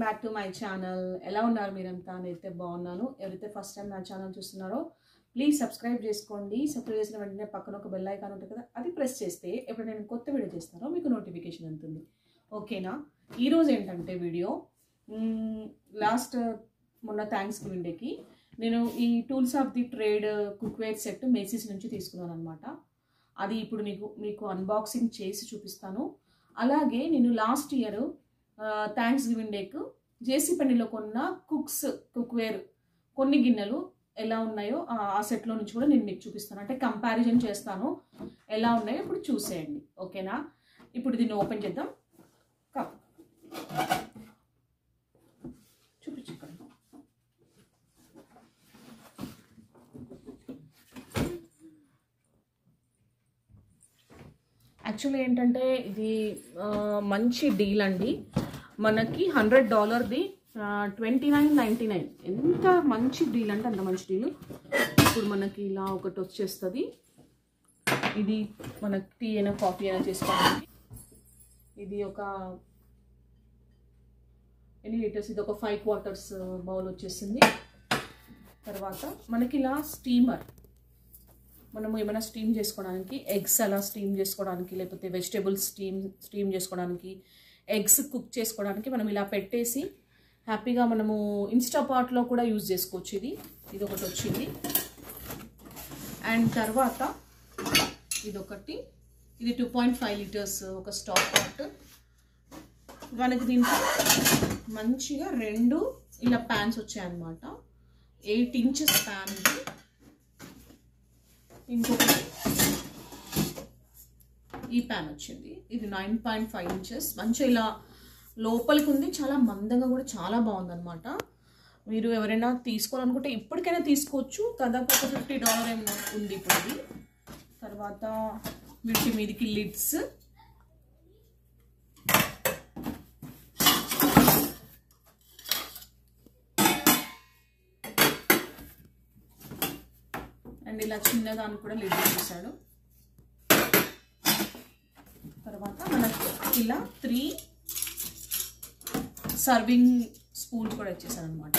back to my channel ఎలా ఉన్నారు మీరంతా నేనైతే బాగున్నాను ఎవరైతే ఫస్ట్ టైం నా ఛానల్ చూస్తున్నారో ప్లీజ్ సబ్స్క్రైబ్ చేసుకోండి సబ్స్క్రైబ్ చేసిన వెంటనే పక్కన ఒక బెల్ ఐకాన్ ఉంటుంది కదా అది ప్రెస్ చేస్తే ఎప్పుడు నేను కొత్త వీడియో చేస్తానో మీకు నోటిఫికేషన్ ఉంటుంది ఓకేనా ఈరోజు ఏంటంటే వీడియో లాస్ట్ మొన్న థ్యాంక్స్ గివింగ్ డేకి నేను ఈ tools of the trade cookware set Macy's నుంచి తీసుకున్నాను అనమాట అది ఇప్పుడు మీకు మీకు అన్బాక్సింగ్ చేసి చూపిస్తాను అలాగే నేను లాస్ట్ ఇయర్ థ్యాంక్స్ గివింగ్ డేకు జేసీ పెన్నిలో కొన్న కుక్స్ కుక్వేర్ కొన్ని గిన్నెలు ఎలా ఉన్నాయో ఆ- ఆ సెట్లో నుంచి కూడా నేను మీకు చూపిస్తాను అంటే కంపారిజన్ చేస్తాను ఎలా ఉన్నాయో ఇప్పుడు చూసేయండి ఓకేనా ఇప్పుడు దీన్ని ఓపెన్ చేద్దాం కమ్ చూపించు ఇక్కడ యాక్చువల్లీ ఏంటంటే ఇది ఆ, మంచి డీల్ అండి మనకి హండ్రెడ్ డాలర్ది ట్వంటీ నైన్ నైంటీ నైన్ ఎంత మంచి డీల్ అంటే అంత మంచి డీల్ ఇప్పుడు మనకి ఇలా ఒకటి వచ్చేస్తుంది ఇది మనకి టీ అయినా కాఫీ అయినా చేసుకోవడానికి ఇది ఒక ఎన్ని లీటర్స్ ఇది ఒక ఫైవ్ క్వార్టర్స్ బౌల్ వచ్చేసింది తర్వాత మనకి ఇలా స్టీమర్ మనము ఏమైనా స్టీమ్ చేసుకోవడానికి ఎగ్స్ అలా స్టీమ్ చేసుకోవడానికి లేకపోతే వెజిటేబుల్స్ స్టీమ్ స్టీమ్ చేసుకోవడానికి ఎగ్స్ కుక్ చేసుకోవడానికి మనం ఇలా పెట్టేసి హ్యాపీగా మనము ఇన్స్టాపాట్లో కూడా యూజ్ చేసుకోవచ్చు ఇది ఇది ఒకటి వచ్చింది అండ్ తర్వాత ఇదొకటి ఇది టూ పాయింట్ ఫైవ్ లీటర్స్ ఒక స్టాక్ పాట్ మనకి దీంట్లో మంచిగా రెండు ఇలా ప్యాన్స్ వచ్చాయన్నమాట ఎయిట్ ఇంచెస్ ప్యాన్ ఇది ఇంకొకటి ఈ ప్యాన్ వచ్చింది ఇది నైన్ పాయింట్ ఫైవ్ ఇంచెస్ మంచిగా ఇలా లోపలికి ఉంది చాలా మందంగా కూడా చాలా బాగుందన్నమాట మీరు ఎవరైనా తీసుకోవాలనుకుంటే ఇప్పటికైనా తీసుకోవచ్చు దాదాపు ఒక ఫిఫ్టీ డాలర్ ఏమో ఉంది ఇప్పుడు ఇది తర్వాత వీటి మీదకి లిడ్స్ అండ్ ఇలా చిన్నదాన్ని కూడా లిడ్ చేశాడు తర్వాత మనకి ఇలా త్రీ సర్వింగ్ స్పూన్స్ కూడా ఇచ్చేసాను అనమాట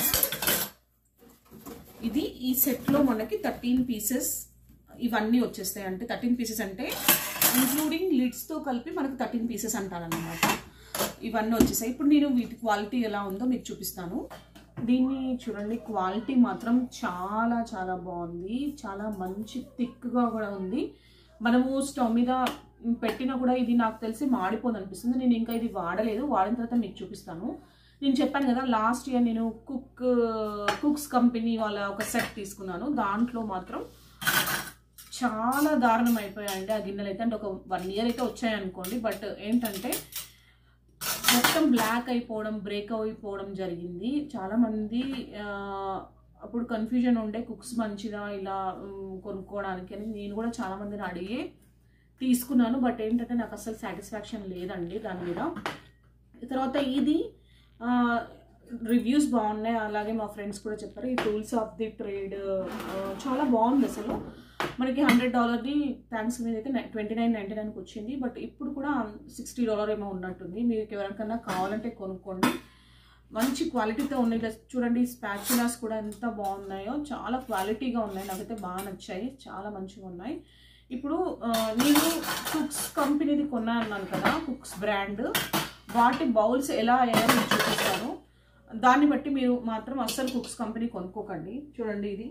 ఇది ఈ సెట్లో మనకి థర్టీన్ పీసెస్ ఇవన్నీ వచ్చేస్తాయి అంటే థర్టీన్ పీసెస్ అంటే ఇంక్లూడింగ్ లిడ్స్తో కలిపి మనకు థర్టీన్ పీసెస్ అంటారనమాట ఇవన్నీ వచ్చేసాయి ఇప్పుడు నేను వీటి క్వాలిటీ ఎలా ఉందో మీకు చూపిస్తాను దీన్ని చూడండి క్వాలిటీ మాత్రం చాలా చాలా బాగుంది చాలా మంచి థిక్గా కూడా ఉంది మనము స్టవ్ మీద పెట్టినా కూడా ఇది నాకు తెలిసి మాడిపోదు అనిపిస్తుంది నేను ఇంకా ఇది వాడలేదు వాడిన తర్వాత మీకు చూపిస్తాను నేను చెప్పాను కదా లాస్ట్ ఇయర్ నేను కుక్ కుక్స్ కంపెనీ వాళ్ళ ఒక సెట్ తీసుకున్నాను దాంట్లో మాత్రం చాలా దారుణం అయిపోయాయండి ఆ గిన్నెలు అయితే అంటే ఒక వన్ ఇయర్ అయితే వచ్చాయనుకోండి బట్ ఏంటంటే మొత్తం బ్లాక్ అయిపోవడం బ్రేక్ అయిపోవడం జరిగింది చాలామంది ఆ, అప్పుడు కన్ఫ్యూజన్ ఉండే కుక్స్ మంచిదా ఇలా ఉమ్, కొనుక్కోవడానికి అని నేను కూడా చాలామందిని అడిగి తీసుకున్నాను బట్ ఏంటంటే నాకు అసలు సాటిస్ఫాక్షన్ లేదండి దాని మీద తర్వాత ఇది రివ్యూస్ బాగున్నాయి అలాగే మా ఫ్రెండ్స్ కూడా చెప్పారు ఈ టూల్స్ ఆఫ్ ది ట్రేడ్ చాలా బాగుంది అసలు మనకి హండ్రెడ్ డాలర్ది థ్యాంక్స్ మీద అయితే ట్వంటీ నైన్ నైంటీ నైన్కి వచ్చింది బట్ ఇప్పుడు కూడా సిక్స్టీ డాలర్ ఏమో ఉన్నట్టుంది మీకు ఎవరికైనా కావాలంటే కొనుక్కోండి మంచి క్వాలిటీతో ఉన్నాయి ఇలా చూడండి స్పాచులాస్ కూడా ఎంత బాగున్నాయో చాలా క్వాలిటీగా ఉన్నాయి నాకైతే బాగా నచ్చాయి చాలా మంచిగా ఉన్నాయి ఇప్పుడు ఆ, నేను కుక్స్ కంపెనీది కొన్నా అన్నాను కదా కుక్స్ బ్రాండ్ వాటి బౌల్స్ ఎలా అయ్యాయో మీకు చూపిస్తాను దాన్ని బట్టి మీరు మాత్రం అస్సలు కుక్స్ కంపెనీ కొనుక్కోకండి చూడండి ఇది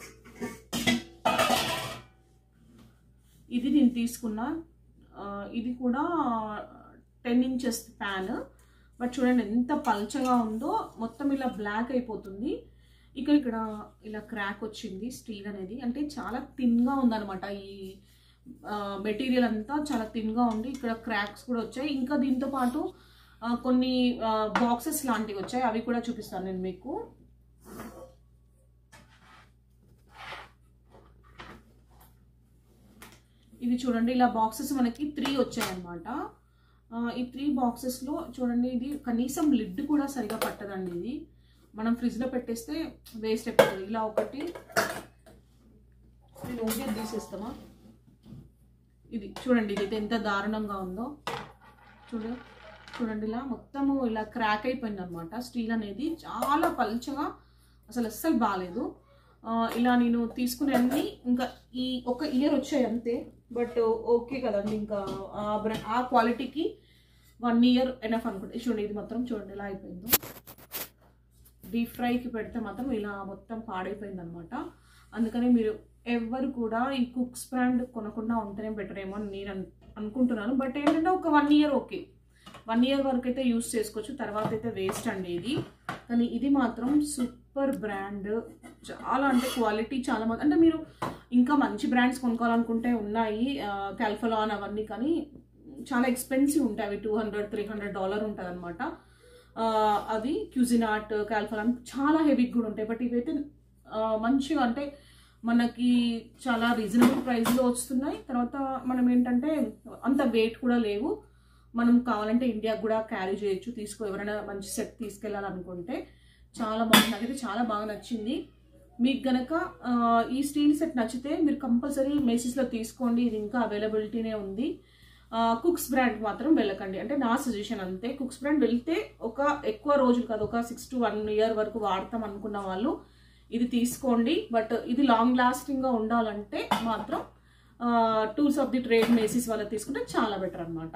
ఇది నేను తీసుకున్న ఆ, ఇది కూడా టెన్ ఇంచెస్ ప్యాన్ బట్ చూడండి ఎంత పల్చగా ఉందో మొత్తం ఇలా బ్లాక్ అయిపోతుంది ఇక ఇక్కడ ఇలా క్రాక్ వచ్చింది స్టీల్ అనేది అంటే చాలా థిన్గా ఉందన్నమాట ఈ మెటీరియల్ అంతా చాలా థిన్గా ఉంది ఇక్కడ క్రాక్స్ కూడా వచ్చాయి ఇంకా దీంతో పాటు ఆ, కొన్ని బాక్సెస్ లాంటివి వచ్చాయి అవి కూడా చూపిస్తాను నేను మీకు ఇవి చూడండి ఇలా బాక్సెస్ మనకి త్రీ వచ్చాయన్నమాట ఆ, ఈ త్రీ బాక్సెస్లో చూడండి ఇది కనీసం లిడ్ కూడా సరిగా పట్టదండి ఇది మనం ఫ్రిడ్జ్లో పెట్టేస్తే వేస్ట్ అయిపోతుంది ఇలా ఒకటి నేను ఓకే తీసేస్తామా ఇది చూడండి ఇది ఎంత దారుణంగా ఉందో చూడు చూడండి ఇలా మొత్తము ఇలా క్రాక్ అయిపోయింది అనమాట స్టీల్ అనేది చాలా పల్చగా అసలు అస్సలు బాగాలేదు ఆ, ఇలా నేను తీసుకునే అన్ని ఇంకా ఈ ఒక ఇయర్ వచ్చాయి అంతే బట్ ఓకే కదండి ఇంకా ఆ బ్రా- ఆ క్వాలిటీకి వన్ ఇయర్ ఎనఫ్ అనుకుంటే చూడండి ఇది మాత్రం చూడండి ఎలా అయిపోయిందో డీప్ ఫ్రైకి పెడితే మాత్రం ఇలా మొత్తం పాడైపోయింది అనమాట అందుకని మీరు ఎవరు కూడా ఈ కుక్స్ బ్రాండ్ కొనకుండా ఉంటేనే బెటర్ ఏమో అని నేను అను- అనుకుంటున్నాను బట్ ఏంటంటే ఒక one year okay one year వరకు అయితే యూస్ చేసుకోవచ్చు తర్వాత అయితే వేస్ట్ అండి ఇది కానీ ఇది మాత్రం సూపర్ బ్రాండ్ చాలా అంటే క్వాలిటీ చాలా మంది అంటే మీరు ఇంకా మంచి బ్రాండ్స్ కొనుక్కోవాలనుకుంటే ఉన్నాయి క్యాల్ఫలాన్ అవన్నీ కానీ చాలా ఎక్స్పెన్సివ్ ఉంటాయి అవి two hundred three hundred dollar ఉంటుంది అనమాట అది క్యూజినాట్ క్యాల్ఫలాన్ చాలా హెవీగా కూడా ఉంటాయి బట్ ఇవైతే ఆ, మంచిగా అంటే మనకి చాలా రీజనబుల్ ప్రైస్లో వస్తున్నాయి తర్వాత మనం ఏంటంటే అంత వెయిట్ కూడా లేవు మనం కావాలంటే ఇండియాకి కూడా క్యారీ చేయొచ్చు తీసుకో ఎవరైనా మంచి సెట్ తీసుకెళ్ళాలనుకుంటే చాలా బాగుంది నాకైతే చాలా బాగా నచ్చింది మీకు గనక ఆ, ఈ స్టీల్ సెట్ నచ్చితే మీరు కంపల్సరీ మేసిస్లో తీసుకోండి ఇది ఇంకా అవైలబిలిటీనే ఉంది కుక్స్ బ్రాండ్ మాత్రం వెళ్ళకండి అంటే నా సజెషన్ అంతే కుక్స్ బ్రాండ్ వెళ్తే ఒక ఎక్కువ రోజులు కాదు ఒక సిక్స్ టు వన్ ఇయర్ వరకు వాడతాం అనుకున్న వాళ్ళు ఇది తీసుకోండి బట్ ఇది లాంగ్ లాస్టింగ్గా ఉండాలంటే మాత్రం tools of the trade Macy's వాళ్ళకి తీసుకుంటే చాలా బెటర్ అనమాట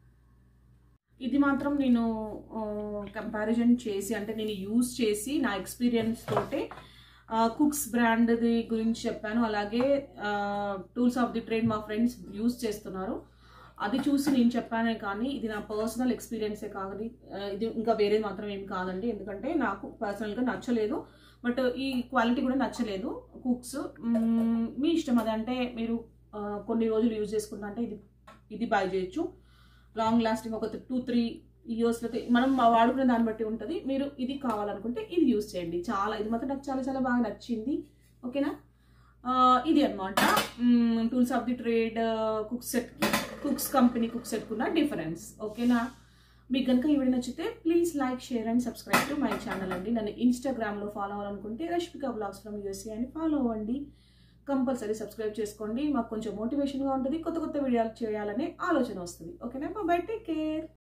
ఇది మాత్రం నేను కంపారిజన్ చేసి అంటే నేను యూజ్ చేసి నా ఎక్స్పీరియన్స్ తోటే కుక్స్ బ్రాండ్ది గురించి చెప్పాను అలాగే టూల్స్ ఆఫ్ ది ట్రేడ్ మా ఫ్రెండ్స్ యూజ్ చేస్తున్నారు అది చూసి నేను చెప్పానే కానీ ఇది నా పర్సనల్ ఎక్స్పీరియన్సే కాదని ఆ, ఇది ఇంకా వేరే మాత్రం ఏం కాదండి ఎందుకంటే నాకు పర్సనల్గా నచ్చలేదు బట్ ఈ క్వాలిటీ కూడా నచ్చలేదు కుక్స్ మీ ఇష్టం అది అంటే మీరు ఆ, కొన్ని రోజులు యూజ్ చేసుకుంటా అంటే ఇది ఇది బై చేయొచ్చు లాంగ్ లాస్టింగ్ ఒక టూ త్రీ ఇయర్స్లో మనం వాడుకునే దాన్ని బట్టి ఉంటుంది మీరు ఇది కావాలనుకుంటే ఇది యూజ్ చేయండి చాలా ఇది మాత్రం నాకు చాలా చాలా బాగా నచ్చింది ఓకేనా ఆ, ఇది అనమాట tools of the trade cook set Cooks company cook set ఉన్న డిఫరెన్స్ ఓకేనా మీకు కనుక ఈ వీడియో నచ్చితే please like share and subscribe to my channel అండి నన్ను ఇన్స్టాగ్రామ్లో ఫాలో అవ్వాలనుకుంటే రష్మిక బ్లాగ్స్ ఫ్రమ్ యూఎస్ఏ అని ఫాలో అవ్వండి కంపల్సరీ సబ్స్క్రైబ్ చేసుకోండి మాకు కొంచెం మోటివేషన్గా ఉంటుంది కొత్త కొత్త వీడియోలు చేయాలనే ఆలోచన వస్తుంది ఓకేనా బై టేక్ కేర్